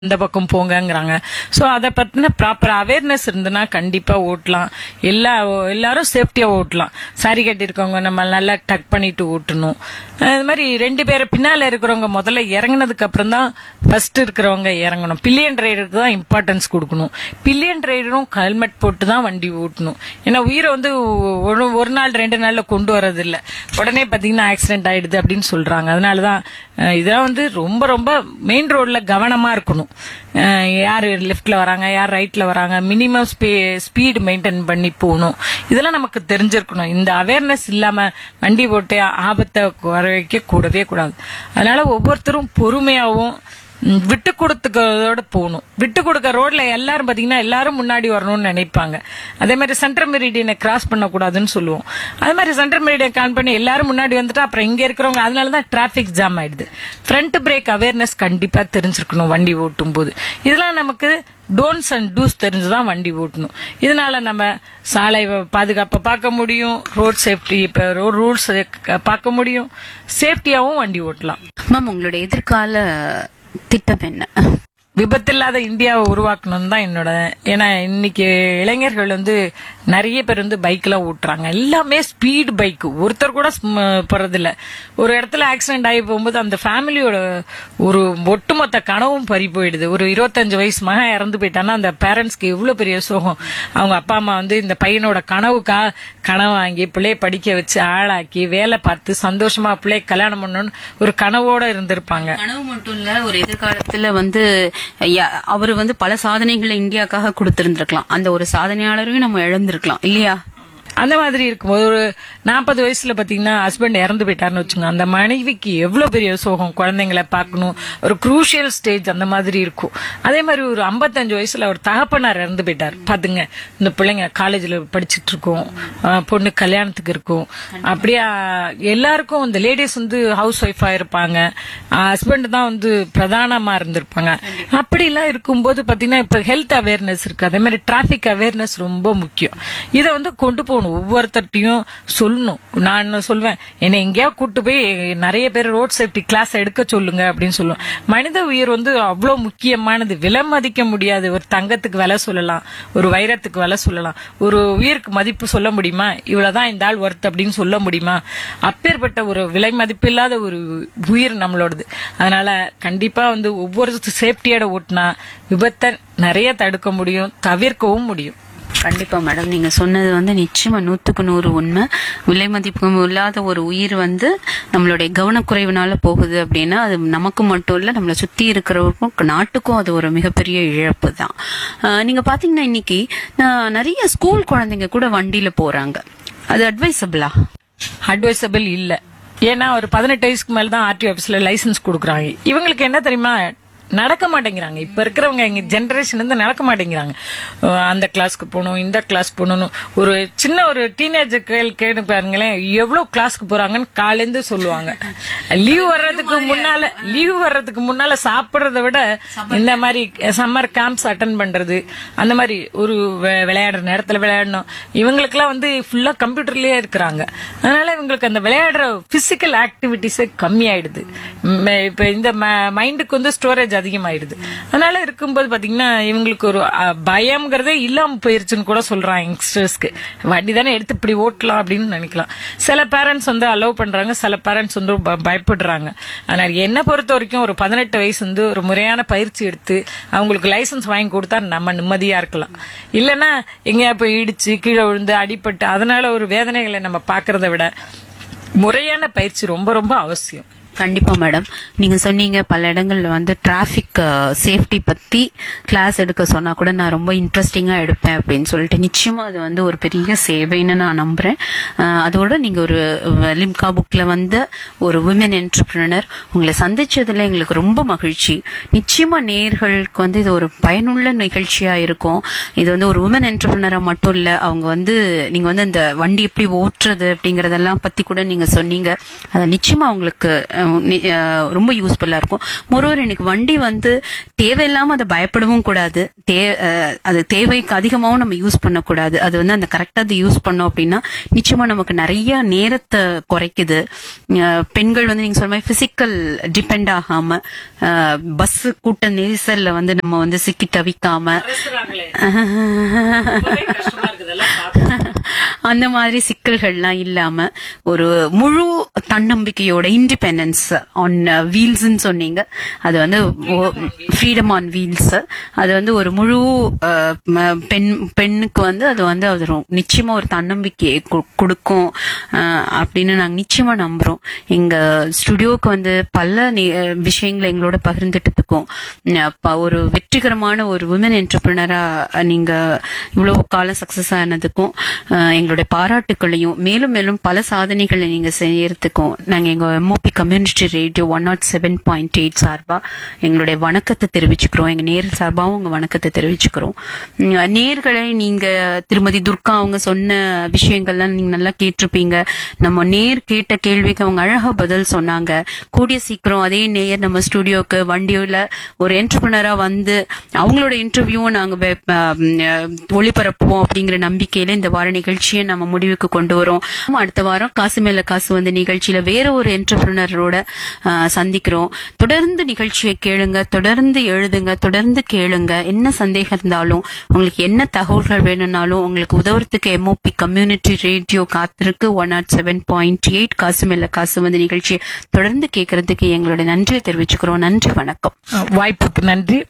இந்த பக்கம் போங்கங்கிறாங்க சோ அதை பத்தின ப்ராப்பர் அவேர்னஸ் இருந்ததுன்னா கண்டிப்பா ஓட்டலாம் எல்லா எல்லாரும் சேஃப்டியா ஓட்டலாம் சாரி கட்டியிருக்கவங்க நம்ம நல்லா டக் பண்ணிட்டு ஓட்டணும் அது மாதிரி ரெண்டு பேரை பின்னால இருக்கிறவங்க முதல்ல இறங்குனதுக்கு அப்புறம் தான் ஃபர்ஸ்ட் இருக்கிறவங்க இறங்கணும் பில்லியன் ரைடருக்கு தான் இம்பார்ட்டன்ஸ் கொடுக்கணும் பில்லியன் ரைடரும் ஹெல்மெட் போட்டு தான் வண்டி ஓட்டணும் ஏன்னா உயிரை வந்து ஒரு ஒரு நாள் ரெண்டு நாள்ல கொண்டு வர்றது இல்ல உடனே பாத்தீங்கன்னா ஆக்சிடென்ட் ஆயிடுது அப்படின்னு சொல்றாங்க அதனாலதான் அஹ், இதெல்லாம் வந்து ரொம்ப ரொம்ப மெயின் ரோட்ல கவனமா இருக்கணும் அஹ், யார் லெஃப்ட்ல வராங்க யார் ரைட்ல வராங்க மினிமம் ஸ்பீடு மெயின்டைன் பண்ணி போகணும் இதெல்லாம் நமக்கு தெரிஞ்சிருக்கணும் இந்த அவேர்னஸ் இல்லாம வண்டி போட்டு ஆபத்தை வர வைக்க கூடவே கூடாது அதனால ஒவ்வொருத்தரும் பொறுமையாவும் ம், விட்டு கொடுத்துக்கிறதோட போகணும் விட்டு கொடுக்க ரோட்ல எல்லாரும் பாத்தீங்கன்னா எல்லாரும் முன்னாடி வரணும்னு நினைப்பாங்க அதே மாதிரி சென்டர் மெரிடியனை கிராஸ் பண்ணக்கூடாதுன்னு சொல்லுவோம் அதே மாதிரி சென்டர் மெரிடியன் கான் பண்ணி எல்லாரும் முன்னாடி வந்துட்டா அப்புறம் இங்க இருக்கிறவங்க அதனால தான் டிராபிக் ஜாம் ஆயிடுது ஃப்ரண்ட் பிரேக் அவேர்னஸ் கண்டிப்பா தெரிஞ்சிருக்கணும் வண்டி ஓட்டும் போது இதெல்லாம் நமக்கு டோன்ஸ் அண்ட் டூஸ் தெரிஞ்சுதான் வண்டி ஓட்டணும் இதனால நம்ம சாலை பாதுகாப்பை பார்க்க முடியும் ரோட் சேஃப்டி இப்போ ரோட் ரூல்ஸ் பார்க்க முடியும் சேஃப்டியாவும் வண்டி ஓட்டலாம் மேம் உங்களுடைய எதிர்கால திட்டம் என்ன விபத்தில்லாத இந்தியாவை உருவாக்கணும் தான் என்னோட ஏன்னா இன்னைக்கு இளைஞர்கள் வந்து நிறைய பேர் வந்து பைக்ல ஓட்டுறாங்க எல்லாமே ஸ்பீடு பைக் ஒருத்தர் கூட ஸ்ம- போறதில்ல ஒரு இடத்துல ஆக்சிடென்ட் ஆகி போகும்போது அந்த ஃபேமிலியோட ஒரு ஒட்டுமொத்த கனவும் பறி போயிடுது ஒரு இருபத்தஞ்சு வயசு மகன் இறந்து போயிட்டான்னா அந்த பேரண்ட்ஸ்க்கு எவ்வளவு பெரிய சோகம் அவங்க அப்பா அம்மா வந்து இந்த பையனோட கனவுக்கா கனவு வாங்கி பிள்ளைய படிக்க வச்சு ஆளாக்கி வேலை பார்த்து சந்தோஷமா பிள்ளைய கல்யாணம் பண்ணணும்னு ஒரு கனவோட இருந்திருப்பாங்க கனவு மட்டும் இல்ல ஒரு எதிர்காலத்துல வந்து யா- அவரு வந்து பல சாதனைகளை இந்தியாக்காக கொடுத்திருந்திருக்கலாம் அந்த ஒரு சாதனையாளரையும் நம்ம இழந்திருக்கலாம் இல்லையா அந்த மாதிரி இருக்கும்போது ஒரு நாற்பது வயசுல பாத்தீங்கன்னா ஹஸ்பண்ட் இறந்து போயிட்டாருன்னு வச்சுங்க அந்த மனைவிக்கு எவ்வளவு பெரிய சோகம் குழந்தைங்களை பார்க்கணும் ஒரு குரூஷியல் ஸ்டேஜ் அந்த மாதிரி இருக்கும் அதே மாதிரி ஒரு 55 வயசுல ஒரு தகப்பனார் இறந்து போயிட்டார் பாத்துங்க இந்த பிள்ளைங்க காலேஜ்ல படிச்சிட்டு இருக்கோம் ஆஹ் பொண்ணு கல்யாணத்துக்கு இருக்கும் அப்படியே எல்லாருக்கும் இந்த லேடிஸ் வந்து ஹவுஸ் ஒய்ஃபா இருப்பாங்க ஹஸ்பண்ட் தான் வந்து பிரதானமா இருந்திருப்பாங்க அப்படிலாம் இருக்கும்போது பாத்தீங்கன்னா இப்ப ஹெல்த் அவேர்னஸ் இருக்கு அதே மாதிரி டிராபிக் அவேர்னஸ் ரொம்ப முக்கியம் இதை வந்து கொண்டு போகணும் ஒவ்வொருத்தர்ட்டையும் சொல்லணும் நான் சொல்வேன் என்னை எங்கேயாவது கூட்டு போய் நிறைய பேர் ரோட் சேஃப்டி கிளாஸ் எடுக்க சொல்லுங்க அப்படின்னு சொல்லுவேன் மனித உயிர் வந்து அவ்வளவு முக்கியமானது விலை மதிக்க முடியாது ஒரு தங்கத்துக்கு விலை சொல்லலாம் ஒரு வைரத்துக்கு விலை சொல்லலாம் ஒரு உயிருக்கு மதிப்பு சொல்ல முடியுமா இவ்வளவுதான் இந்த ஆள் ஒர்த் அப்படின்னு சொல்ல முடியுமா அப்பேற்பட்ட ஒரு விலை மதிப்பு இல்லாத ஒரு உயிர் நம்மளோடது அதனால கண்டிப்பா வந்து ஒவ்வொரு சேஃப்டியோட ஓட்டினா விபத்தை நிறைய தடுக்க முடியும் தவிர்க்கவும் முடியும் கண்டிப்பா மேடம் நீங்க சொன்னது வந்து நிச்சயமா நூத்துக்கு நூறு உண்மை விலை மதிப்பு இல்லாத ஒரு உயிர் வந்து நம்மளுடைய கவனக்குறைவுனால போகுது அப்படின்னா அது நமக்கு மட்டும் இல்ல நம்மளை சுத்தி இருக்கிறவருக்கும் நாட்டுக்கும் அது ஒரு மிகப்பெரிய இழப்பு தான் ஆஹ் நீங்க பாத்தீங்கன்னா இன்னைக்கு ஆஹ் நிறைய ஸ்கூல் குழந்தைங்க கூட வண்டியில போறாங்க அது அட்வைசபிளா அட்வைசபிள் இல்ல ஏன்னா ஒரு பதினெட்டு வயசுக்கு மேல தான் ஆர்டி ஆபீஸ்ல லைசன்ஸ் கொடுக்குறாங்க இவங்களுக்கு என்ன தெரியுமா நடக்க மாட்டேங்கிறாங்க இப்ப இருக்கிறவங்க எங்க ஜெனரேஷன் வந்து நடக்க மாட்டேங்கிறாங்க அஹ் அந்த கிளாஸ்க்கு போகணும் இந்த கிளாஸ் போகணும் ஒரு சின்ன ஒரு டீனேஜ் கேட்டு பாருங்களேன் எவ்வளவு கிளாஸ்க்கு போறாங்கன்னு காலேந்து சொல்லுவாங்க லீவ் வர்றதுக்கு முன்னால லீவ் வர்றதுக்கு முன்னால சாப்பிடுறத விட இந்த மாதிரி சம்மர் கேம்ப்ஸ் அட்டன் பண்றது அந்த மாதிரி ஒரு வி- விளையாடுற நேரத்துல விளையாடணும் இவங்களுக்குலாம் வந்து ஃபுல்லா கம்ப்யூட்டர்லயே இருக்கிறாங்க அதனால இவங்களுக்கு அந்த விளையாடுற பிசிக்கல் ஆக்டிவிட்டிஸே கம்மியாயிடுது ம், இப்ப இந்த மைண்டுக்கு வந்து ஸ்டோரேஜ் அதிகமாயிடுது அதனால இருக்கும்போது பாத்தீங்கன்னா இவங்களுக்கு ஒரு அ, பயம்ங்கிறதே இல்லாம போயிருச்சுன்னு கூட சொல்றாங்க யங்ஸ்டர்ஸ்க்கு வண்டி தானே எடுத்து இப்படி ஓட்டலாம் அப்படின்னு நினைக்கலாம் சில பேரண்ட்ஸ் வந்து அலோவ் பண்றாங்க சில பேரண்ட்ஸ் வந்து ப- பயப்படுறாங்க அதனால என்ன பொறுத்த வரைக்கும் ஒரு பதினெட்டு வயசு வந்து ஒரு முறையான பயிற்சி எடுத்து அவங்களுக்கு லைசன்ஸ் வாங்கி கொடுத்தா நம்ம நிம்மதியா இருக்கலாம் இல்லைன்னா எங்கேயா போய் இடிச்சு கீழே விழுந்து அடிபட்டு அதனால ஒரு வேதனைகளை நம்ம பாக்குறத விட முறையான பயிற்சி ரொம்ப ரொம்ப அவசியம் கண்டிப்பா மேடம் நீங்க சொன்னீங்க பல இடங்கள்ல வந்து டிராபிக் சேஃப்டி பத்தி கிளாஸ் எடுக்க சொன்னா கூட நான் ரொம்ப இன்ட்ரெஸ்டிங்கா எடுப்பேன் அப்படின்னு சொல்லிட்டு நிச்சயமா அது வந்து ஒரு பெரிய சேவைன்னு நான் நம்புறேன் அஹ், அதோட நீங்க ஒரு அஹ், லிம்கா புக்ல வந்த ஒரு உமன் என்டர்பிரினர் உங்களை சந்திச்சதுல எங்களுக்கு ரொம்ப மகிழ்ச்சி நிச்சயமா நேர்களுக்கு வந்து இது ஒரு பயனுள்ள நிகழ்ச்சியா இருக்கும் இது வந்து ஒரு உமன் என்டர்பிரினரா மட்டும் இல்ல அவங்க வந்து நீங்க வந்து இந்த வண்டி எப்படி ஓட்டுறது அப்படிங்கறதெல்லாம் பத்தி கூட நீங்க சொன்னீங்க அதை நிச்சயமா உங்களுக்கு அஹ், உம், நி- அஹ், ரொம்ப யூஸ்ஃபுல்லா இருக்கும் மொரோவர் எனக்கு வண்டி வந்து தேவையில்லாம அதை பயப்படவும் கூடாது தே அஹ், அது தேவைக்கு அதிகமாகவும் நம்ம யூஸ் பண்ணக்கூடாது அது வந்து அந்த கரெக்டா அதை யூஸ் பண்ணோம் அப்படின்னா நிச்சயமா நமக்கு நிறைய நேரத்தை குறைக்குது அஹ், பெண்கள் வந்து நீங்க சொல்ற மாதிரி பிசிக்கல் டிபெண்ட் ஆகாம பஸ் கூட்ட நெரிசல்ல வந்து நம்ம வந்து சிக்கி தவிக்காம அந்த மாதிரி சிக்கல்கள்லாம் இல்லாம ஒரு முழு தன்னம்பிக்கையோட இண்டிபெண்டன்ஸ் ஆன் வீல்ஸ் சொன்னீங்க அது வந்து ஃப்ரீடம் ஆன் வீல்ஸ் அது வந்து ஒரு முழு அஹ், ம- பெண் பெண்ணுக்கு வந்து அது வந்து அது ரொ- நிச்சயமா ஒரு தன்னம்பிக்கையை கு- கொடுக்கும் அஹ், அப்படின்னு நாங்க நிச்சயமா நம்புறோம் எங்க ஸ்டுடியோக்கு வந்து பல நி- விஷயங்களை எங்களோட பகிர்ந்துட்டதுக்கும் அஹ், ப- ஒரு வெற்றிகரமான ஒரு உமன் என்டர்பிரினரா நீங்க இவ்வளவு காலம் சக்சஸ் ஆனதுக்கும் அஹ், எங்களுடைய பாராட்டுக்களையும் மேலும் மேலும் பல சாதனைகளை நீங்க செய்யறதுக்கும் நாங்க எங்க MOP community radio one nought seven point eight சார்பா எங்களுடைய வணக்கத்தை தெரிவிச்சுக்கிறோம் எங்க நேரில் சார்பாகவும் உங்க வணக்கத்தை தெரிவிச்சுக்கிறோம் உம், நேர்களை நீங்க திருமதி துர்கா அவங்க சொன்ன விஷயங்கள்லாம் நீங்க நல்லா கேட்டிருப்பீங்க நம்ம நேர் கேட்ட கேள்விக்கு அவங்க அழகா பதில் சொன்னாங்க கூடிய சீக்கிரம் அதே நேர் நம்ம ஸ்டுடியோக்கு வண்டியில ஒரு என்டர்பிரினரா வந்து அவங்களோட இன்டர்வியூவும் நாங்க வெ- ஆம், அஹ், ஒளிபரப்புவோம் அப்படிங்கிற நம்பிக்கையில இந்த வார நிகழ்ச்சியை நம்ம முடிவுக்கு கொண்டு வரோம் அடுத்த வாரம் காசு மேல காசு வந்து நிகழ்ச்சியில வேற ஒரு என்டர்பிரினரோட சந்திக்கிறோம் தொடர்ந்து நிகழ்ச்சியை கேளுங்க தொடர்ந்து எழுதுங்க தொடர்ந்து கேளுங்க என்ன சந்தேகம் இருந்தாலும் உங்களுக்கு என்ன தகவல்கள் வேணும்னாலும் உங்களுக்கு உதவுறதுக்கு எம்ஓபி கம்யூனிட்டி ரேடியோ காத்திருக்கு one nought seven point eight காசு மேல காசு வந்து நிகழ்ச்சியை தொடர்ந்து கேட்கறதுக்கு எங்களோட நன்றியை தெரிவிச்சுக்கிறோம் நன்றி வணக்கம் வாய்ப்புக்கு நன்றி